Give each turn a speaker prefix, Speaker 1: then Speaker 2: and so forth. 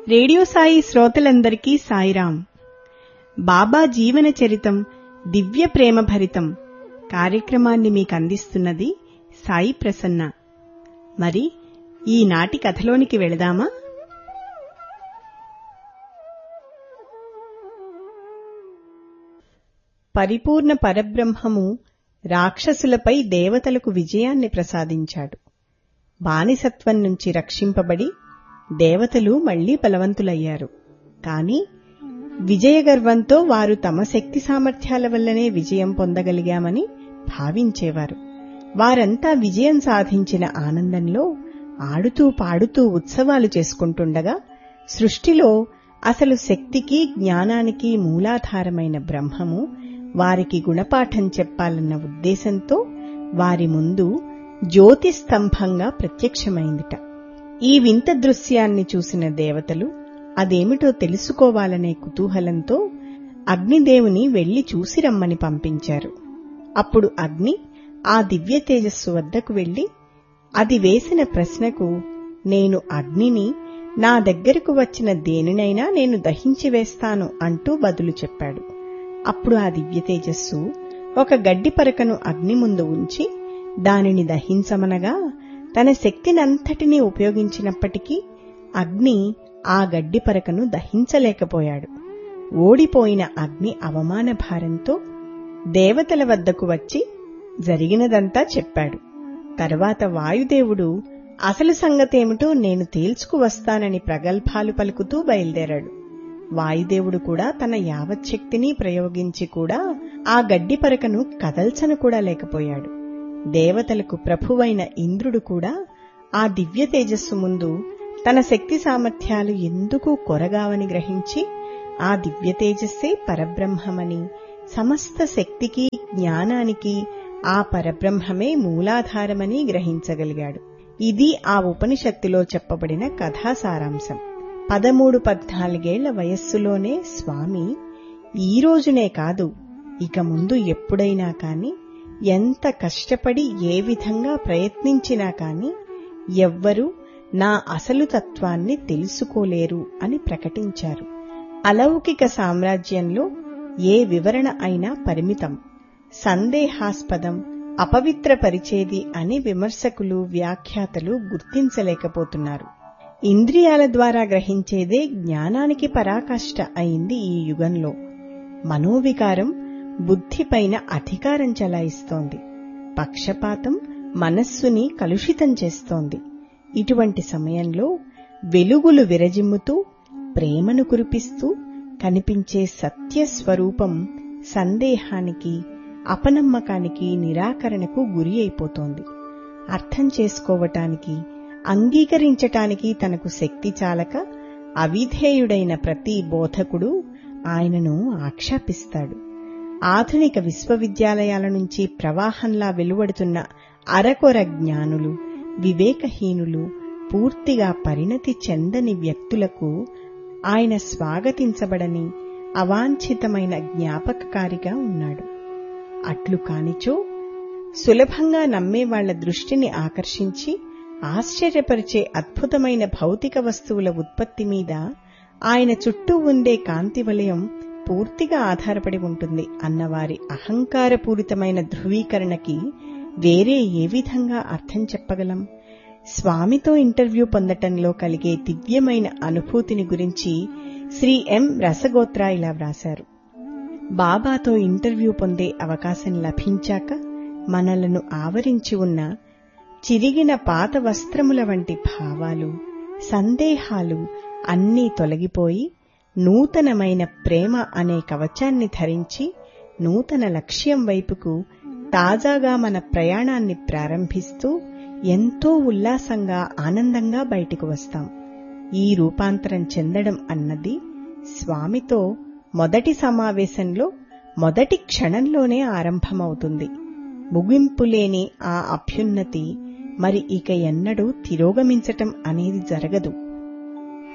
Speaker 1: radio Sai శ్రోతలందరికీ సాయిరాం బాబా జీవన చరితం దివ్య ప్రేమ భరితం కార్యక్రమాన్ని మీకు అందిస్తున్నది సాయి ప్రసన్న మరి ఈనాటి కథలోనికి వెళదామా పరిపూర్ణ పరబ్రహ్మము రాక్షసులపై దేవతలకు విజయాన్ని ప్రసాదించాడు బానిసత్వం నుంచి రక్షింపబడి దేవతలు మళ్లీ బలవంతులయ్యారు కాని విజయగర్వంతో వారు తమ శక్తి సామర్థ్యాల వల్లనే విజయం పొందగలిగామని భావించేవారు వారంతా విజయం సాధించిన ఆనందంలో ఆడుతూ పాడుతూ ఉత్సవాలు చేసుకుంటుండగా సృష్టిలో అసలు శక్తికి జ్ఞానానికి మూలాధారమైన బ్రహ్మము వారికి గుణపాఠం చెప్పాలన్న ఉద్దేశంతో వారి ముందు జ్యోతి స్తంభంగా ప్రత్యక్షమైందిట ఈ వింత దృశ్యాన్ని చూసిన దేవతలు అదేమిటో తెలుసుకోవాలనే కుతూహలంతో అగ్నిదేవుని వెళ్లి చూసి రమ్మని పంపించారు అప్పుడు అగ్ని ఆ దివ్య తేజస్సు వద్దకు వెళ్లి అది వేసిన ప్రశ్నకు నేను అగ్నిని నా దగ్గరకు వచ్చిన దేనినైనా నేను దహించి వేస్తాను అంటూ బదులు చెప్పాడు అప్పుడు ఆ దివ్య తేజస్సు ఒక గడ్డి పరకను అగ్ని ముందు ఉంచి దానిని దహించమనగా తన శక్తినంతటినీ ఉపయోగించినప్పటికీ అగ్ని ఆ గడ్డి పరకను దహించలేకపోయాడు ఓడిపోయిన అగ్ని అవమాన భారంతో దేవతల వద్దకు వచ్చి జరిగినదంతా చెప్పాడు తర్వాత వాయుదేవుడు అసలు సంగతేమిటో నేను తేల్చుకు వస్తానని ప్రగల్భాలు పలుకుతూ బయలుదేరాడు వాయుదేవుడు కూడా తన యావచ్చక్తిని ప్రయోగించి కూడా ఆ గడ్డి పరకను కదల్చను కూడా లేకపోయాడు దేవతలకు ప్రభువైన ఇంద్రుడు కూడా ఆ దివ్య తేజస్సు ముందు తన శక్తి సామర్థ్యాలు ఎందుకు కొరగావని గ్రహించి ఆ దివ్య తేజస్సే పరబ్రహ్మమని సమస్త శక్తికి జ్ఞానానికి ఆ పరబ్రహ్మమే మూలాధారమని గ్రహించగలిగాడు ఇది ఆ ఉపనిషత్తులో చెప్పబడిన కథా సారాంశం పదమూడు పద్నాలుగేళ్ల వయస్సులోనే స్వామి ఈ రోజునే కాదు ఇక ముందు ఎప్పుడైనా కాని ఎంత కష్టపడి ఏ విధంగా ప్రయత్నించినా కాని ఎవ్వరూ నా అసలు తత్వాన్ని తెలుసుకోలేరు అని ప్రకటించారు అలౌకిక సామ్రాజ్యంలో ఏ వివరణ అయినా పరిమితం సందేహాస్పదం అపవిత్రపరిచేది అని విమర్శకులు వ్యాఖ్యాతలు గుర్తించలేకపోతున్నారు ఇంద్రియాల ద్వారా గ్రహించేదే జ్ఞానానికి పరాకాష్ట అయింది ఈ యుగంలో మనోవికారం బుద్ధిపైన అధికారం చలాయిస్తోంది పక్షపాతం మనస్సుని కలుషితం చేస్తోంది ఇటువంటి సమయంలో వెలుగులు విరజిమ్ముతూ ప్రేమను కురిపిస్తూ కనిపించే సత్యస్వరూపం సందేహానికి అపనమ్మకానికి నిరాకరణకు గురి అయిపోతోంది అర్థం చేసుకోవటానికి అంగీకరించటానికి తనకు శక్తి చాలక అవిధేయుడైన ప్రతి బోధకుడు ఆయనను ఆక్షేపిస్తాడు ఆధునిక విశ్వవిద్యాలయాల నుంచి ప్రవాహంలా వెలువడుతున్న అరకొర జ్ఞానులు వివేకహీనులు పూర్తిగా పరిణతి చెందని వ్యక్తులకు ఆయన స్వాగతించబడని అవాంఛితమైన జ్ఞాపకకారిగా ఉన్నాడు అట్లు కానిచో సులభంగా నమ్మే వాళ్ల దృష్టిని ఆకర్షించి ఆశ్చర్యపరిచే అద్భుతమైన భౌతిక వస్తువుల ఉత్పత్తి మీద ఆయన చుట్టూ ఉండే కాంతి వలయం పూర్తిగా ఆధారపడి ఉంటుంది అన్నవారి అహంకారపూరితమైన ధృవీకరణకి వేరే ఏ విధంగా అర్థం చెప్పగలం స్వామితో ఇంటర్వ్యూ పొందటంలో కలిగే దివ్యమైన అనుభూతిని గురించి శ్రీ ఎం రసగోత్రా ఇలా వ్రాశారు బాబాతో ఇంటర్వ్యూ పొందే అవకాశం లభించాక మనలను ఆవరించి ఉన్న చిరిగిన పాత వస్త్రముల వంటి భావాలు సందేహాలు అన్నీ తొలగిపోయి నూతనమైన ప్రేమ అనే కవచాన్ని ధరించి నూతన లక్ష్యం వైపుకు తాజాగా మన ప్రయాణాన్ని ప్రారంభిస్తూ ఎంతో ఉల్లాసంగా ఆనందంగా బయటకు వస్తాం ఈ రూపాంతరం చెందడం అన్నది స్వామితో మొదటి సమావేశంలో మొదటి క్షణంలోనే ఆరంభమవుతుంది ముగింపులేని ఆ అభ్యున్నతి మరి ఇక ఎన్నడూ తిరోగమించటం అనేది జరగదు